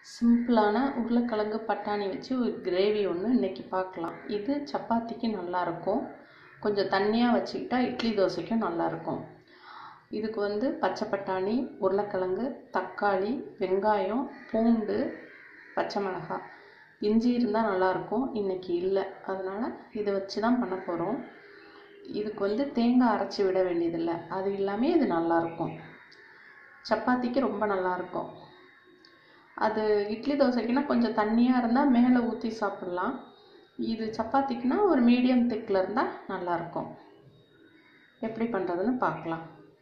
சிம்பிளான உருளைக்கிழங்கு பட்டாணி வச்சு ஒரு கிரேவி ஒன்று இன்றைக்கி பார்க்கலாம் இது சப்பாத்திக்கு நல்லாயிருக்கும் கொஞ்சம் தண்ணியாக வச்சுக்கிட்டா இட்லி தோசைக்கும் நல்லாயிருக்கும் இதுக்கு வந்து பச்சை பட்டாணி உருளைக்கிழங்கு தக்காளி வெங்காயம் பூண்டு பச்சை மிளகாய் இஞ்சி இருந்தால் நல்லாயிருக்கும் இன்றைக்கி இல்லை அதனால் இதை வச்சு தான் பண்ண போகிறோம் இதுக்கு வந்து தேங்காய் அரைச்சி விட வேண்டியதில்லை அது இல்லாமல் இது நல்லாயிருக்கும் சப்பாத்திக்கு ரொம்ப நல்லாயிருக்கும் அது இட்லி தோசைக்குன்னா கொஞ்சம் தண்ணியாக இருந்தால் மேலே ஊற்றி சாப்பிட்லாம் இது சப்பாத்திக்குன்னா ஒரு மீடியம் திக்கில் இருந்தால் நல்லாயிருக்கும் எப்படி பண்ணுறதுன்னு பார்க்கலாம்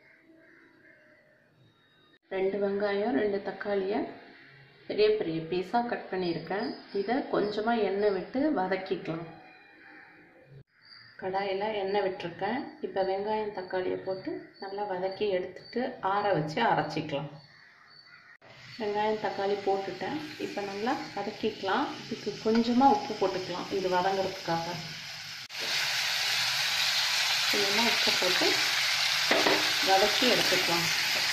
ரெண்டு வெங்காயம் ரெண்டு தக்காளியை பெரிய பெரிய பீஸாக கட் பண்ணியிருக்கேன் இதை கொஞ்சமாக எண்ணெய் விட்டு வதக்கிக்கலாம் கடாயில் எண்ணெய் விட்டுருக்கேன் இப்போ வெங்காயம் தக்காளியை போட்டு நல்லா வதக்கி எடுத்துட்டு ஆற வச்சு அரைச்சிக்கலாம் வெங்காயம் தக்காளி போட்டுட்டேன் இப்போ நல்லா வதக்கிக்கலாம் இதுக்கு கொஞ்சமாக உப்பு போட்டுக்கலாம் இது வதங்கிறதுக்காக கொஞ்சமாக உப்பு போட்டு வதக்கி எடுத்துக்கலாம்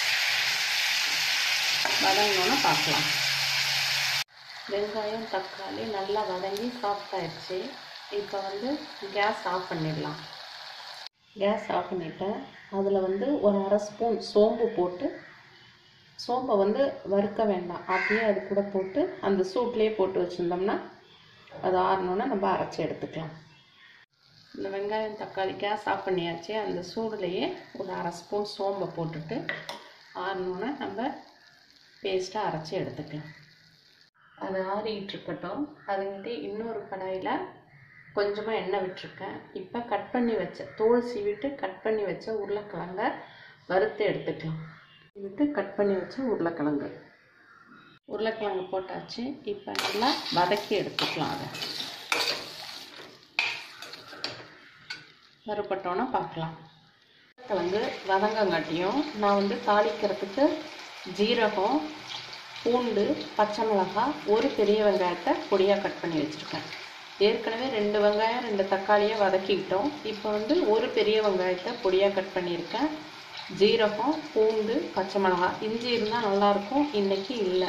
வதங்கினோன்னா பார்க்கலாம் வெங்காயம் தக்காளி நல்லா வதங்கி சாஃப்ட் ஆயிடுச்சு இப்போ வந்து கேஸ் ஆஃப் பண்ணிடலாம் கேஸ் ஆஃப் பண்ணிட்டேன் அதில் வந்து ஒரு அரை ஸ்பூன் சோம்பு போட்டு சோம்பை வந்து வறுக்க வேண்டாம் அப்படியே அது கூட போட்டு அந்த சூட்லேயே போட்டு வச்சுருந்தோம்னா அது ஆறணுன்னா நம்ம அரைச்சி எடுத்துக்கலாம் இந்த வெங்காயம் தக்காளி கேஸ் ஆஃப் பண்ணியாச்சு அந்த சூடுலேயே ஒரு அரை ஸ்பூன் சோம்பை போட்டுட்டு ஆறணுன்னா நம்ம பேஸ்ட்டாக அரைச்சி எடுத்துக்கலாம் அது ஆறிக்கிட்டு இருக்கட்டும் அதுங்கிட்டே இன்னொரு கடாயில் கொஞ்சமாக எண்ணெய் விட்டுருக்கேன் இப்போ கட் பண்ணி வச்ச தோல் சீவிட்டு கட் பண்ணி வச்ச உருளைக்கிழங்க வறுத்து எடுத்துக்கலாம் விட்டு கட் பண்ணி வச்ச உருளைக்கிழங்கு உருளைக்கிழங்கு போட்டாச்சு இப்போ நல்லா வதக்கி எடுத்துக்கலாம் அதை வறுப்பட்டோன்னா பார்க்கலாம் உருளைக்கிழங்கு வதங்கங்காட்டியும் நான் வந்து தாளிக்கிறதுக்கு ஜீரகம் பூண்டு பச்சை மிளகாய் ஒரு பெரிய வெங்காயத்தை பொடியாக கட் பண்ணி வச்சுருக்கேன் ஏற்கனவே ரெண்டு வெங்காயம் ரெண்டு தக்காளியை வதக்கிக்கிட்டோம் இப்போ வந்து ஒரு பெரிய வெங்காயத்தை பொடியாக கட் பண்ணியிருக்கேன் ஜீரகம் பூண்டு பச்சை மிளகாய் இஞ்சி இருந்தால் நல்லாயிருக்கும் இன்றைக்கி இல்லை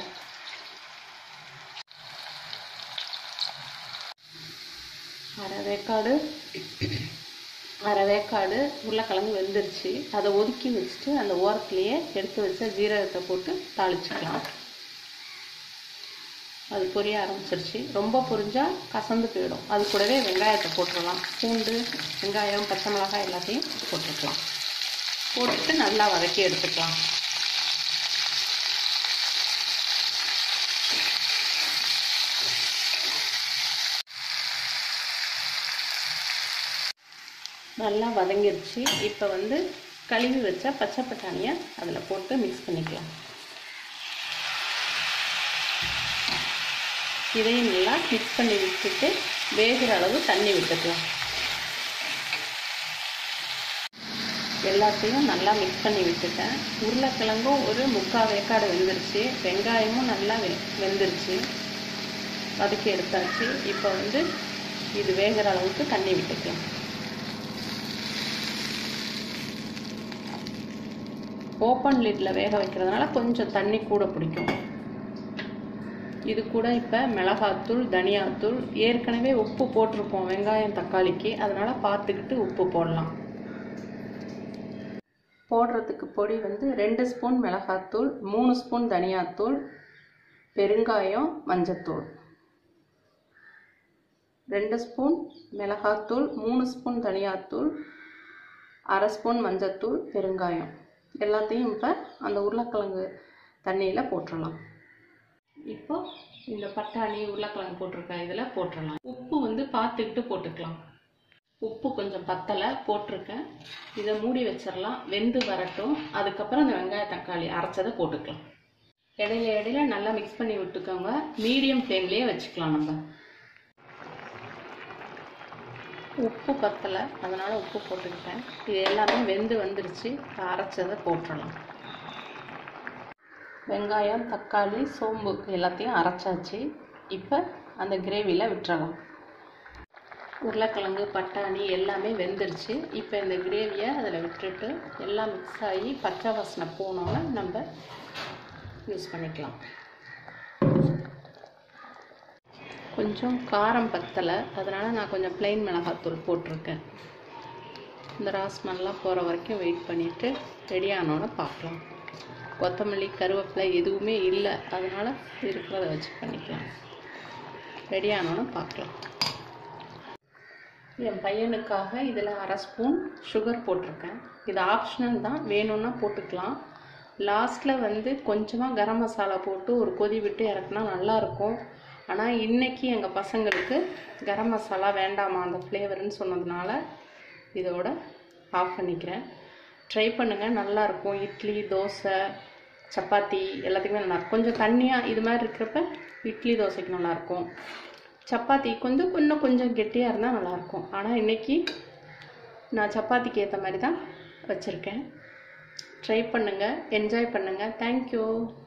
அரை வேக்காடு அரை வேக்காடு உருளைக்கிழங்கு வெந்துருச்சு அதை ஒதுக்கி வச்சுட்டு அந்த ஓரத்துலேயே எடுத்து வச்ச ஜீரகத்தை போட்டு தாளிச்சுக்கலாம் அது பொரிய ஆரம்பிச்சிருச்சு ரொம்ப பொரிஞ்சால் கசந்து போயிடும் அது கூடவே வெங்காயத்தை போட்டுடலாம் பூண்டு வெங்காயம் பச்சை மிளகாய் எல்லாத்தையும் போட்டுக்கலாம் போட்டுட்டு நல்லா வதக்கி எடுத்துக்கலாம் நல்லா வதங்கிருச்சு இப்போ வந்து கழுவி வச்ச பச்சை பட்டாணியை அதில் போட்டு மிக்ஸ் பண்ணிக்கலாம் இதையும் நல்லா மிக்ஸ் பண்ணி விட்டுட்டு வேகிற அளவு தண்ணி விட்டுக்கலாம் எல்லாத்தையும் நல்லா மிக்ஸ் பண்ணி விட்டுட்டேன் உருளைக்கிழங்கும் ஒரு முக்கால் வேக்காடு வெந்துருச்சு வெங்காயமும் நல்லா வெ வெந்துருச்சு வதக்கி எடுத்தாச்சு இப்போ வந்து இது வேகிற அளவுக்கு தண்ணி விட்டுக்கலாம் ஓப்பன் லிட்டில் வேக வைக்கிறதுனால கொஞ்சம் தண்ணி கூட பிடிக்கும் இது கூட இப்போ மிளகாத்தூள் தனியாத்தூள் ஏற்கனவே உப்பு போட்டிருக்கோம் வெங்காயம் தக்காளிக்கு அதனால் பார்த்துக்கிட்டு உப்பு போடலாம் போடுறதுக்கு பொடி வந்து ரெண்டு ஸ்பூன் மிளகாத்தூள் மூணு ஸ்பூன் தனியாத்தூள் பெருங்காயம் மஞ்சத்தூள் ரெண்டு ஸ்பூன் மிளகாத்தூள் மூணு ஸ்பூன் தனியாத்தூள் அரை ஸ்பூன் மஞ்சத்தூள் பெருங்காயம் எல்லாத்தையும் இப்போ அந்த உருளைக்கிழங்கு தண்ணியில் போட்டுடலாம் இப்போ இந்த பட்டாணி உருளைக்கிழங்கு போட்டிருக்கேன் இதில் போட்டுடலாம் உப்பு வந்து பார்த்துக்கிட்டு போட்டுக்கலாம் உப்பு கொஞ்சம் பத்தலை போட்டிருக்கேன் இதை மூடி வச்சிடலாம் வெந்து வரட்டும் அதுக்கப்புறம் இந்த வெங்காய தக்காளி அரைச்சதை போட்டுக்கலாம் இடையில இடையில நல்லா மிக்ஸ் பண்ணி விட்டுக்கோங்க மீடியம் ஃப்ளேம்லேயே வச்சுக்கலாம் நம்ம உப்பு பத்தலை அதனால் உப்பு போட்டுக்கிட்டேன் இது எல்லாமே வெந்து வந்துருச்சு அரைச்சதை போட்டுடலாம் வெங்காயம் தக்காளி சோம்பு எல்லாத்தையும் அரைச்சாச்சு இப்போ அந்த கிரேவியில் விட்டுறலாம் உருளைக்கிழங்கு பட்டாணி எல்லாமே வெந்துருச்சு இப்போ இந்த கிரேவியை அதில் விட்டுட்டு எல்லாம் மிக்ஸ் ஆகி பச்சை வாசனை போனோன்னே நம்ம யூஸ் பண்ணிக்கலாம் கொஞ்சம் காரம் பத்தலை அதனால் நான் கொஞ்சம் ப்ளைன் மிளகாத்தூள் போட்டிருக்கேன் இந்த ராஸ்மல்லாம் போகிற வரைக்கும் வெயிட் பண்ணிவிட்டு ரெடி ஆனோன்னு பார்க்கலாம் கொத்தமல்லி கருவேப்பிலை எதுவுமே இல்லை அதனால் இருக்கிறத வச்சு பண்ணிக்கலாம் ரெடி ஆனோன்னு பார்க்கலாம் என் பையனுக்காக இதில் அரை ஸ்பூன் சுகர் போட்டிருக்கேன் இது ஆப்ஷனல் தான் வேணும்னா போட்டுக்கலாம் லாஸ்ட்டில் வந்து கொஞ்சமாக கரம் மசாலா போட்டு ஒரு கொதி விட்டு இறக்குனா நல்லாயிருக்கும் ஆனால் இன்றைக்கி எங்கள் பசங்களுக்கு கரம் மசாலா வேண்டாமா அந்த ஃப்ளேவர்னு சொன்னதுனால இதோட ஆஃப் பண்ணிக்கிறேன் ட்ரை பண்ணுங்கள் நல்லாயிருக்கும் இட்லி தோசை சப்பாத்தி எல்லாத்துக்குமே நல்லாயிருக்கும் கொஞ்சம் தண்ணியாக இது மாதிரி இருக்கிறப்ப இட்லி தோசைக்கு நல்லாயிருக்கும் சப்பாத்தி கொஞ்சம் இன்னும் கொஞ்சம் கெட்டியாக இருந்தால் நல்லாயிருக்கும் ஆனால் இன்றைக்கி நான் சப்பாத்திக்கு ஏற்ற மாதிரி தான் வச்சுருக்கேன் ட்ரை பண்ணுங்கள் என்ஜாய் பண்ணுங்கள் தேங்க்யூ